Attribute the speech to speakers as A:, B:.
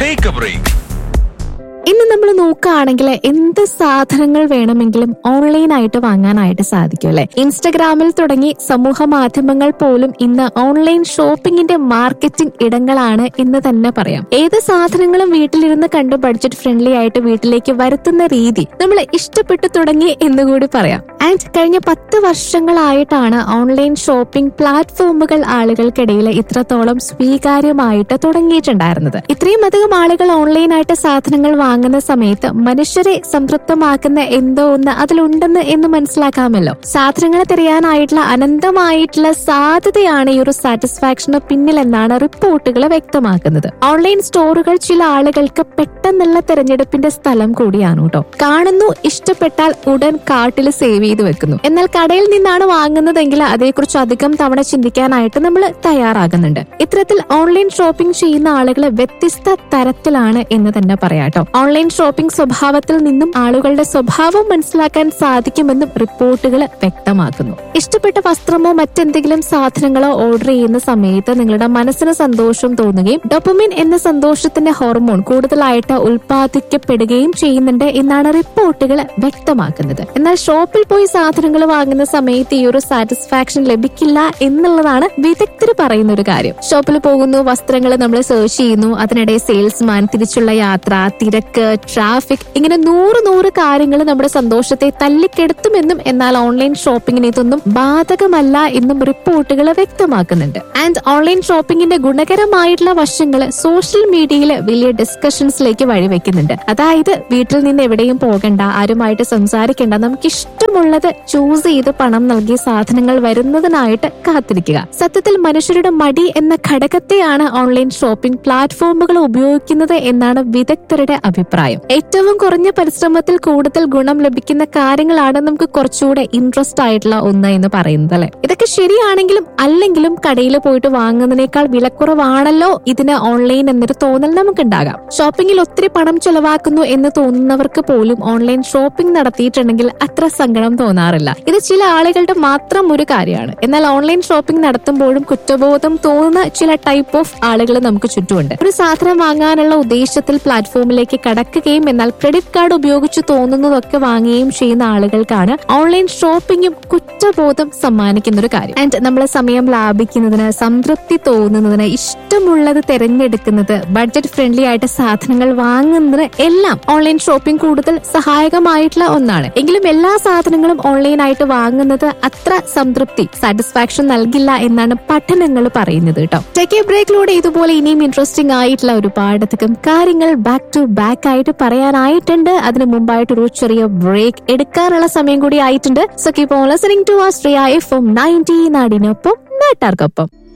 A: take A break
B: ഇന്ന് നമ്മൾ നോക്കുകയാണെങ്കിൽ എന്ത് സാധനങ്ങൾ വേണമെങ്കിലും ഓൺലൈനായിട്ട് വാങ്ങാനായിട്ട് സാധിക്കും അല്ലെ ഇൻസ്റ്റഗ്രാമിൽ തുടങ്ങി സമൂഹ മാധ്യമങ്ങൾ പോലും ഇന്ന് ഓൺലൈൻ ഷോപ്പിംഗിന്റെ മാർക്കറ്റിംഗ് ഇടങ്ങളാണ് എന്ന് തന്നെ പറയാം ഏത് സാധനങ്ങളും വീട്ടിലിരുന്ന് കണ്ട് ബഡ്ജറ്റ് ഫ്രണ്ട്ലി ആയിട്ട് വീട്ടിലേക്ക് വരുത്തുന്ന രീതി നമ്മൾ ഇഷ്ടപ്പെട്ടു തുടങ്ങി എന്ന് കൂടി പറയാം ആൻഡ് കഴിഞ്ഞ പത്ത് വർഷങ്ങളായിട്ടാണ് ഓൺലൈൻ ഷോപ്പിംഗ് പ്ലാറ്റ്ഫോമുകൾ ആളുകൾക്കിടയിൽ ഇത്രത്തോളം സ്വീകാര്യമായിട്ട് തുടങ്ങിയിട്ടുണ്ടായിരുന്നത് ഇത്രയും അധികം ആളുകൾ ഓൺലൈനായിട്ട് സാധനങ്ങൾ വാങ്ങുന്ന സമയത്ത് മനുഷ്യരെ സംതൃപ്തമാക്കുന്ന എന്തോ ഒന്ന് അതിലുണ്ടെന്ന് എന്ന് മനസ്സിലാക്കാമല്ലോ സാധനങ്ങൾ തിരയാനായിട്ടുള്ള അനന്തമായിട്ടുള്ള സാധ്യതയാണ് ഈ ഒരു സാറ്റിസ്ഫാക്ഷന് പിന്നിലെന്നാണ് റിപ്പോർട്ടുകൾ വ്യക്തമാക്കുന്നത് ഓൺലൈൻ സ്റ്റോറുകൾ ചില ആളുകൾക്ക് പെട്ടെന്നുള്ള തെരഞ്ഞെടുപ്പിന്റെ സ്ഥലം കൂടിയാണ് കേട്ടോ കാണുന്നു ഇഷ്ടപ്പെട്ടാൽ ഉടൻ കാർട്ടിൽ സേവ് ചെയ്ത് വെക്കുന്നു എന്നാൽ കടയിൽ നിന്നാണ് വാങ്ങുന്നതെങ്കിൽ അതേക്കുറിച്ച് അധികം തവണ ചിന്തിക്കാനായിട്ട് നമ്മൾ തയ്യാറാകുന്നുണ്ട് ഇത്തരത്തിൽ ഓൺലൈൻ ഷോപ്പിംഗ് ചെയ്യുന്ന ആളുകൾ വ്യത്യസ്ത തരത്തിലാണ് എന്ന് തന്നെ പറയാട്ടോ ഓൺലൈൻ ഷോപ്പിംഗ് സ്വഭാവത്തിൽ നിന്നും ആളുകളുടെ സ്വഭാവം മനസ്സിലാക്കാൻ സാധിക്കുമെന്നും റിപ്പോർട്ടുകൾ വ്യക്തമാക്കുന്നു ഇഷ്ടപ്പെട്ട വസ്ത്രമോ മറ്റെന്തെങ്കിലും സാധനങ്ങളോ ഓർഡർ ചെയ്യുന്ന സമയത്ത് നിങ്ങളുടെ മനസ്സിന് സന്തോഷം തോന്നുകയും ഡൊപ്പമിൻ എന്ന സന്തോഷത്തിന്റെ ഹോർമോൺ കൂടുതലായിട്ട് ഉൽപ്പാദിക്കപ്പെടുകയും ചെയ്യുന്നുണ്ട് എന്നാണ് റിപ്പോർട്ടുകൾ വ്യക്തമാക്കുന്നത് എന്നാൽ ഷോപ്പിൽ പോയി സാധനങ്ങൾ വാങ്ങുന്ന സമയത്ത് ഈ ഒരു സാറ്റിസ്ഫാക്ഷൻ ലഭിക്കില്ല എന്നുള്ളതാണ് വിദഗ്ധർ പറയുന്ന ഒരു കാര്യം ഷോപ്പിൽ പോകുന്നു വസ്ത്രങ്ങൾ നമ്മൾ സെർച്ച് ചെയ്യുന്നു അതിനിടെ സെയിൽസ്മാൻ തിരിച്ചുള്ള യാത്ര തിരക്ക് ട്രാഫിക് ഇങ്ങനെ നൂറ് നൂറ് കാര്യങ്ങൾ നമ്മുടെ സന്തോഷത്തെ തല്ലിക്കെടുത്തുമെന്നും എന്നാൽ ഓൺലൈൻ ഷോപ്പിങ്ങിന് ഇതൊന്നും ബാധകമല്ല എന്നും റിപ്പോർട്ടുകൾ വ്യക്തമാക്കുന്നുണ്ട് ആൻഡ് ഓൺലൈൻ ഷോപ്പിംഗിന്റെ ഗുണകരമായിട്ടുള്ള വശങ്ങൾ സോഷ്യൽ മീഡിയയിൽ വലിയ ഡിസ്കഷൻസിലേക്ക് വഴിവെക്കുന്നുണ്ട് അതായത് വീട്ടിൽ നിന്ന് എവിടെയും പോകണ്ട ആരുമായിട്ട് സംസാരിക്കേണ്ട നമുക്ക് ഇഷ്ടമുള്ളത് ചൂസ് ചെയ്ത് പണം നൽകി സാധനങ്ങൾ വരുന്നതിനായിട്ട് കാത്തിരിക്കുക സത്യത്തിൽ മനുഷ്യരുടെ മടി എന്ന ഘടകത്തെയാണ് ഓൺലൈൻ ഷോപ്പിംഗ് പ്ലാറ്റ്ഫോമുകൾ ഉപയോഗിക്കുന്നത് എന്നാണ് വിദഗ്ധരുടെ അഭിപ്രായം ഏറ്റവും കുറഞ്ഞ പരിശ്രമത്തിൽ കൂടുതൽ ഗുണം ലഭിക്കുന്ന കാര്യങ്ങളാണ് നമുക്ക് കുറച്ചുകൂടെ ഇൻട്രസ്റ്റ് ആയിട്ടുള്ള ഒന്ന് എന്ന് പറയുന്നത് അല്ലെ ഇതൊക്കെ ശരിയാണെങ്കിലും അല്ലെങ്കിലും കടയിൽ പോയിട്ട് വാങ്ങുന്നതിനേക്കാൾ വിലക്കുറവാണല്ലോ ഇതിന് ഓൺലൈൻ എന്നൊരു തോന്നൽ നമുക്കുണ്ടാകാം ഷോപ്പിംഗിൽ ഒത്തിരി പണം ചെലവാക്കുന്നു എന്ന് തോന്നുന്നവർക്ക് പോലും ഓൺലൈൻ ഷോപ്പിംഗ് നടത്തിയിട്ടുണ്ടെങ്കിൽ അത്ര സങ്കടം തോന്നാറില്ല ഇത് ചില ആളുകളുടെ മാത്രം ഒരു കാര്യമാണ് എന്നാൽ ഓൺലൈൻ ഷോപ്പിംഗ് നടത്തുമ്പോഴും കുറ്റബോധം തോന്നുന്ന ചില ടൈപ്പ് ഓഫ് ആളുകൾ നമുക്ക് ചുറ്റുമുണ്ട് ഒരു സാധനം വാങ്ങാനുള്ള ഉദ്ദേശത്തിൽ പ്ലാറ്റ്ഫോമിലേക്ക് കടക്കുകയും എന്നാൽ ക്രെഡിറ്റ് കാർഡ് ഉപയോഗിച്ച് തോന്നുന്നതൊക്കെ വാങ്ങുകയും ചെയ്യുന്ന ആളുകൾക്കാണ് ഓൺലൈൻ ഷോപ്പിംഗും കുറ്റബോധം സമ്മാനിക്കുന്ന ഒരു കാര്യം ആൻഡ് നമ്മൾ സമയം ലാഭിക്കുന്നതിന് സംതൃപ്തി തോന്നുന്നതിന് ഇഷ്ടമുള്ളത് തിരഞ്ഞെടുക്കുന്നത് ബഡ്ജറ്റ് ഫ്രണ്ട്ലി ആയിട്ട് സാധനങ്ങൾ വാങ്ങുന്നതിന് എല്ലാം ഓൺലൈൻ ഷോപ്പിംഗ് കൂടുതൽ സഹായകമായിട്ടുള്ള ഒന്നാണ് എങ്കിലും എല്ലാ സാധനങ്ങളും ഓൺലൈൻ ആയിട്ട് വാങ്ങുന്നത് അത്ര സംതൃപ്തി സാറ്റിസ്ഫാക്ഷൻ നൽകില്ല എന്നാണ് പഠനങ്ങൾ പറയുന്നത് കേട്ടോ ടെക് ബ്രേക്കിലൂടെ ഇതുപോലെ ഇനിയും ഇൻട്രസ്റ്റിംഗ് ആയിട്ടുള്ള ഒരുപാട് അധികം കാര്യങ്ങൾ ബാക്ക് ടു ബാക്ക് ആയിട്ട് പറയാനായിട്ടുണ്ട് അതിന് മുമ്പായിട്ട് ഒരു ചെറിയ ബ്രേക്ക് എടുക്കാനുള്ള സമയം കൂടി ആയിട്ടുണ്ട് so keep on listening to uh Shri F M ninety നാടിനൊപ്പം നാട്ടാർക്കൊപ്പം